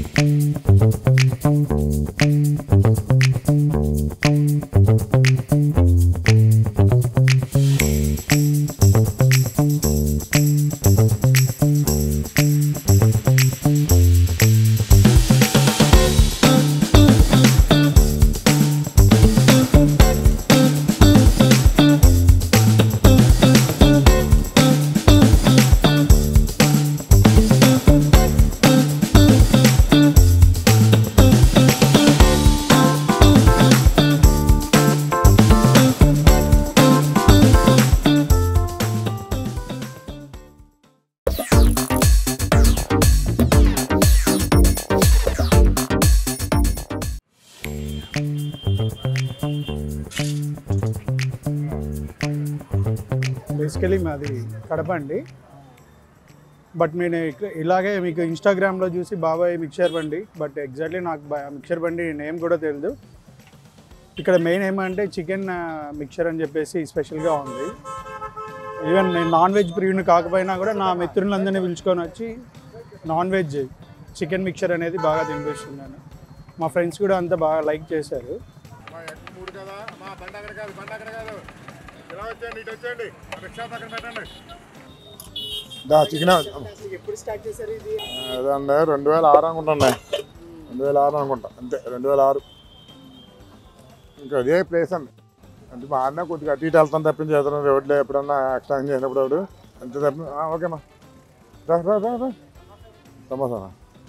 Basically మాది కడప అండి but నేను ఇక- ఇలాగే మీకు ఇన్స్టాగ్రామ్లో చూసి బాబాయ్ మిక్చర్ బండి బట్ ఎగ్జాక్ట్లీ నాకు బా- మిక్చర్ బండి నేమ్ కూడా తెలియదు ఇక్కడ మెయిన్ ఏమంటే చికెన్ మిక్చర్ అని చెప్పేసి స్పెషల్గా ఉంది ఈవెన్ నేను నాన్ వెజ్ ప్రియుని కాకపోయినా కూడా నా మిత్రులందరినీ పిలుచుకొని వచ్చి నాన్ వెజ్ చికెన్ మిక్చర్ అనేది బాగా తినిపిస్తున్నాను మా ఫ్రెండ్స్ కూడా అంతా బాగా లైక్ చేశారు మా ఎగ్ మూడు కదా మా బండి అక్కడ కాదు బండి అక్కడ కాదు ఇలా వచ్చేయండి ఇటు వచ్చేయండి రిక్షా పక్కన పెట్టండి దా చికెన్ ఎప్పుడు స్టార్ట్ చేశారు ఇది అదండి రెండు వేల ఆరు అనుకుంటాండి రెండు వేల ఆరు అనుకుంటా అంతే రెండు వేల ఆరు ఇంకా అదే ప్లేస్ అండి అంటే మా అన్న కొద్దిగా అటు ఇటు వెళ్తాను తప్పించి చేస్తాను రోడ్లో ఎప్పుడన్నా ఎక్స్ట్రా చేసినప్పుడు వాడు అంతే తప్పి ఆ, ఓకేమ్మా రా రా రా రా సమోసా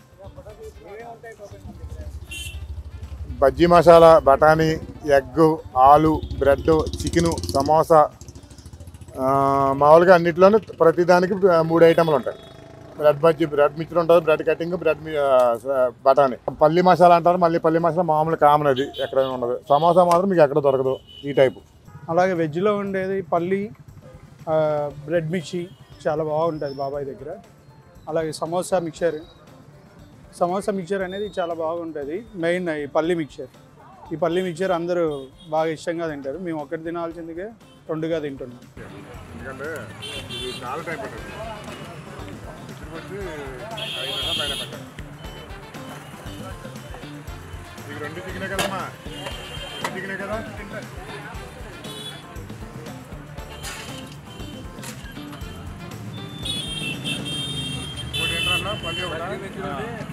బజ్జీ మసాలా బఠానీ ఎగ్ ఆలు బ్రెడ్ చికెను సమోసా ఆ, మామూలుగా అన్నిట్లోనూ ప్రతిదానికి మూడు ఐటమ్లు ఉంటాయి బ్రెడ్ బజ్జీ బ్రెడ్ మిక్చర్ ఉంటుంది బ్రెడ్ కటింగ్ బ్రెడ్ మీ- ఆ, స- బఠానీ పల్లి మసాలా అంటారు మళ్ళీ పల్లి మసాలా మామూలు కామన్ అది ఎక్కడైనా ఉండదు సమోసా మాత్రం మీకు ఎక్కడ దొరకదు ఈ టైపు అలాగే వెజ్లో ఉండేది పల్లి ఆ, బ్రెడ్ మిర్చి చాలా బాగుంటుంది బాబాయ్ దగ్గర అలాగే సమోసా మిక్చర్ సమోసా మిక్చర్ అనేది చాలా బాగుంటుంది మెయిన్ ఈ పల్లి మిక్చర్ ఈ పల్లి మిక్చర్ అందరూ బాగా ఇష్టంగా తింటారు మేము ఒకటి తినాల్సిందిగా రెండుగా తింటున్నాం ఎందుకంటే ఇది చాలా టైం పడుతుంది వచ్చి ఐదు పైన పెట్టాలి ఇది రెండు చికెనే కదమ్మా రెండు చికెనే కదా ఇంకోటి ఏంటన్నా పల్లి ఒకటా?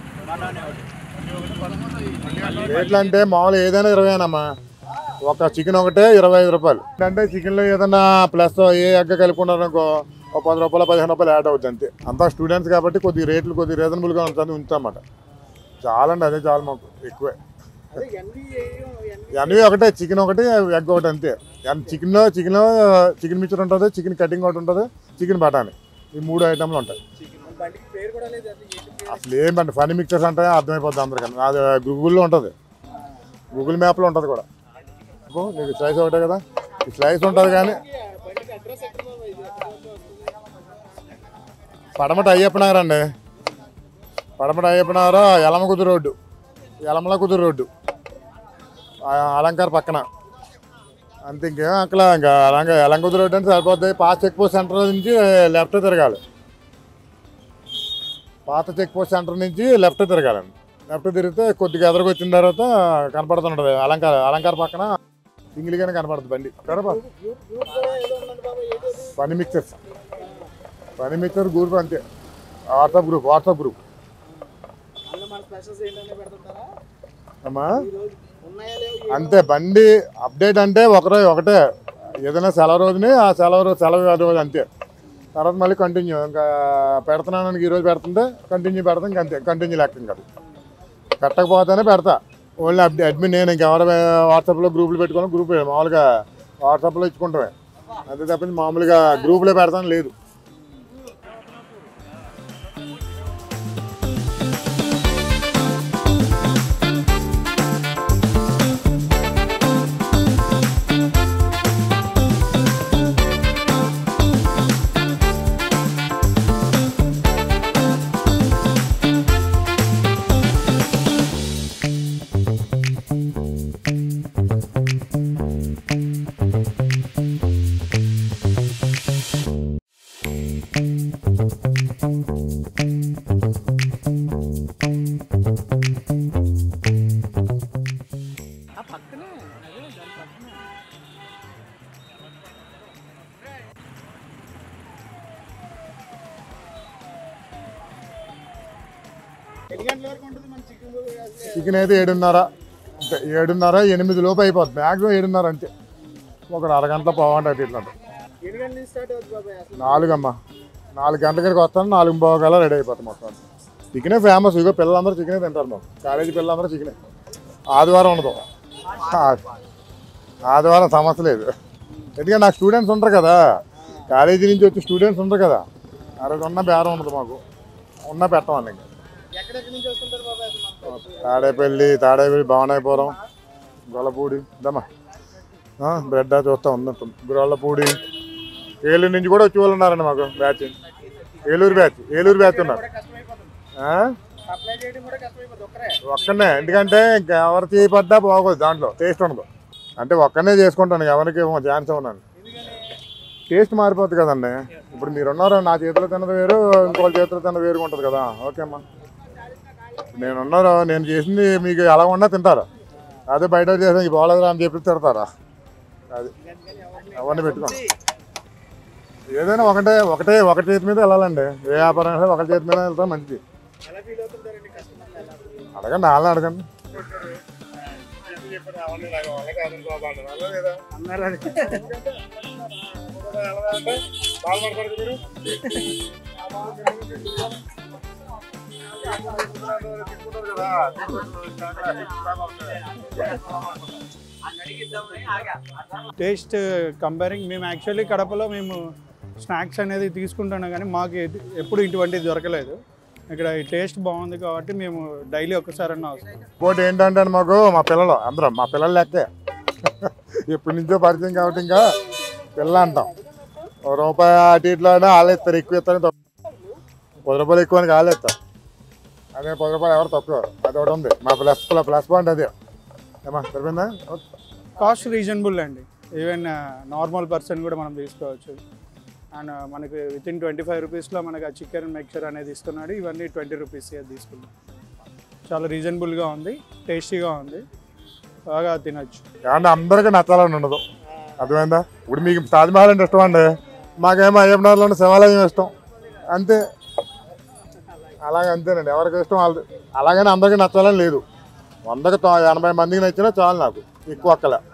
రేట్లు అంటే మామూలు ఏదైనా ఇరవైనమ్మా ఒక చికెన్ ఒకటే ఇరవై ఐదు రూపాయలు అంటే చికెన్లో ఏదైనా ప్లస్ ఏ ఎగ్గ కలుపుకున్నారనుకో ఒక పది రూపాయలు పదిహేను రూపాయలు యాడ్ అవుతుంది అంతే అంతా స్టూడెంట్స్ కాబట్టి కొద్ది రేట్లు కొద్ది రీజనబుల్గా ఉంటుంది ఉంచామన్నమాట చాలా అండి అదే చాలా మాకు ఎక్కువే అన్నీ ఒకటే చికెన్ ఒకటి ఎగ్ ఒకటి అంతే చికెన్లో చికెన్ చికెన్ మిక్చర్ ఉంటుంది చికెన్ కటింగ్ ఒకటి ఉంటుంది చికెన్ బఠానీ ఈ మూడు ఐటమ్లు ఉంటాయి అసలు ఏమంటే ఫనీ మిక్చర్స్ అంటే అర్థమైపోద్ది అందరికీ అది గూగుల్లో ఉంటుంది గూగుల్ మ్యాప్లో ఉంటుంది కూడా ఇదిగో నీకు స్లైస్ ఒకటే కదా ఈ స్లైస్ ఉంటుంది కానీ పడమట అయ్యప్ప నగర్ అండి పడమట అయ్యప్ప నగర్ యలమకుదురు రోడ్డు యలమల కుదురు రోడ్డు ఆ అలంకార్ పక్కన అంతే ఇంకేం అక్కడ ఇంకా అలంక యలంకుదురు రోడ్డు అంటే సరిపోద్ది పాత చెక్ పోస్ట్ సెంటర్ నుంచి లెఫ్ట్ తిరగాలి పాత చెక్ పోస్ట్ సెంటర్ నుంచి లెఫ్ట్ తిరగాలండి లెఫ్ట్ తిరిగితే కొద్దిగా ఎదురుకు వచ్చిన తర్వాత కనపడుతుంటుంది అలంకార అలంకార పక్కన సింగిల్గానే కనపడుతుంది బండి కడప పని మిక్చర్స్ పని మిక్చర్ గ్రూప్ అంతే వాట్సాప్ గ్రూప్ వాట్సాప్ గ్రూప్ అమ్మా అంతే బండి అప్డేట్ అంటే ఒకరో ఒకటే ఏదైనా సెలవు రోజుని ఆ సెలవు రోజు సెలవు రోజు అంతే తర్వాత మళ్ళీ కంటిన్యూ ఇంకా పెడుతున్నాను ఈ రోజు పెడుతుంటే కంటిన్యూ పెడతాం ఇంక అంతే కంటిన్యూ లెక్క ఇంకా అది. పెట్టకపోతేనే పెడతా ఓన్లీ అప్డే అడ్మిన్ నేను ఇంకెవరు వాట్సాప్లో గ్రూపులు పెట్టుకొని గ్రూప్ మామూలుగా వాట్సాప్లో ఇచ్చుకుంటామే అంతే తప్పించి మామూలుగా గ్రూపులో పెడతాను లేదు ఆ పక్కనే అదే దాని పక్కనే ఎన్ని గంటల వరకు ఉంటుంది మన చికెన్ చికెన్ అయితే ఏడున్నర అంతే ఏడున్నర ఎనిమిది లోపు అయిపోద్ది మ్యాక్సిమం ఏడున్నర అంతే ఒక అరగంట పోవండి అటు ఇట్లా ఎన్ని గంటల నుంచి స్టార్ట్ అవుతుంది బాబాయ్ అసలు నాలుగు అమ్మ నాలుగు గంటల దగ్గరికి వస్తాను నాలుగు పోగల రెడీ అయిపోతాం మొత్తం చికెనే ఫేమస్ ఇగో పిల్లలందరూ చికెనే తింటారు మాకు కాలేజీ పిల్లలందరూ చికెనే ఆదివారం ఉండదు ఆ- ఆదివారం సమస్య లేదు ఎందుకంటే నాకు స్టూడెంట్స్ ఉంటారు కదా కాలేజీ నుంచి వచ్చి స్టూడెంట్స్ ఉంటారు కదా ఆ రోజు ఉన్న బేరం ఉండదు మాకు ఉన్న పెట్టమని ఇంకా ఎక్కడెక్కడి నుంచి వస్తుంటారు బాబాయ్ అసలు మనకు? తాడేపల్లి తాడేపల్లి భవనాయపురం గొల్లపూడి ఇదమ్మా బ్రెడ్ చూస్తా ఉన్నట్టు గొల్లపూడి ఏలూరు నుంచి కూడా వచ్చి వాళ్ళు ఉన్నారండి మాకు batch Eluru batch Eluru batch ఉన్నారు కూడా కష్టమైపోతుంది ఆ? సప్లై చేయడం కూడా కష్టమైపోతుంది ఒక్కరే ఒక్కనే ఎందుకంటే ఇంకా ఎవరు చేయబడ్డా బాగోదు దాంట్లో టేస్ట్ ఉండదు అంటే ఒక్కనే చేసుకుంటాను ఎవరికి ఛాన్స్ ఉన్నాను టేస్ట్ మారిపోతుంది కదండి ఇప్పుడు మీరు ఉన్నారు నా చేతిలో తిన్నది వేరు ఇంకోళ్ళ చేతిలో తిన్నది వేరుగా ఉంటుంది కదా ఓకే అమ్మా నేను ఉన్నారు నేను చేసింది మీకు ఎలా ఉన్నా తింటారు అదే బయట చేసిన ఈ బాగోలేదురా అని చెప్పి తిడతారా అది అవన్నీ పెట్టుకో ఏదైనా ఒకటే ఒకటే ఒక చేతి మీద వెళ్ళాలండి ఏ వ్యాపారం అయినా ఒక చేతి మీద వెళ్తాం మంచిది ఎలా ఫీల్ అవుతుంటారండి కస్టమర్లు ఎలా అడగండి వాళ్ళని అడగండి అన్నారు అది టేస్ట్ కంపేరింగ్ మేము యాక్చువల్లీ కడపలో మేము స్నాక్స్ అనేది తీసుకుంటున్నాం కానీ మాకు ఎది- ఎప్పుడు ఇటువంటిది దొరకలేదు ఇక్కడ ఈ టేస్ట్ బాగుంది కాబట్టి మేము డైలీ ఒక్కసారన్నా వస్తాం ఇంకోటి ఏంటంటే మాకు మా పిల్లలు అందరం మా పిల్లలు లెక్కే ఎప్పటి నుంచో పరిచయం కాబట్టి ఇంకా పిల్ల అంటాం ఓ రూపాయి అటు ఇట్లా అయినా వాళ్ళు ఇస్తారు ఎక్కువ ఇస్తారు తక్కువ పది రూపాయలు ఎక్కువ అని వాళ్ళు ఇస్తారు అదే పది రూపాయలు ఎవరు తక్కువ అది ఒకటి ఉంది మా ప్లస్ ప్లస్ పాయింట్ అదే ఏమా సరిపోయిందా ఓకే. కాస్ట్ రీజనబుల్ అండి ఈవెన్ నార్మల్ పర్సన్ కూడా మనం తీసుకోవచ్చు అండ్ మనకి విత్ ఇన్ ట్వంటీ ఫైవ్ రూపీస్లో మనకి ఆ చికెన్ మిక్చర్ అనేది ఇస్తున్నాడు ఇవన్నీ ట్వంటీ రూపీస్ తీసుకున్నాం చాలా రీజనబుల్గా ఉంది టేస్టీగా ఉంది బాగా తినొచ్చు ఏమన్నా అందరికీ నచ్చాలని ఉండదు అర్థమైందా ఇప్పుడు మీకు తాజ్మహల్ అంటే ఇష్టం అండి మాకేమో అయ్యప్పనగర్లో శివాలయం ఇష్టం అంతే అలాగే అంతేనండి ఎవరికి ఇష్టం వాళ్ళు అలాగని అందరికీ నచ్చాలని లేదు వందకి తొ- ఎనభై మందికి నచ్చినా చాలు నాకు ఎక్కువ అక్కలే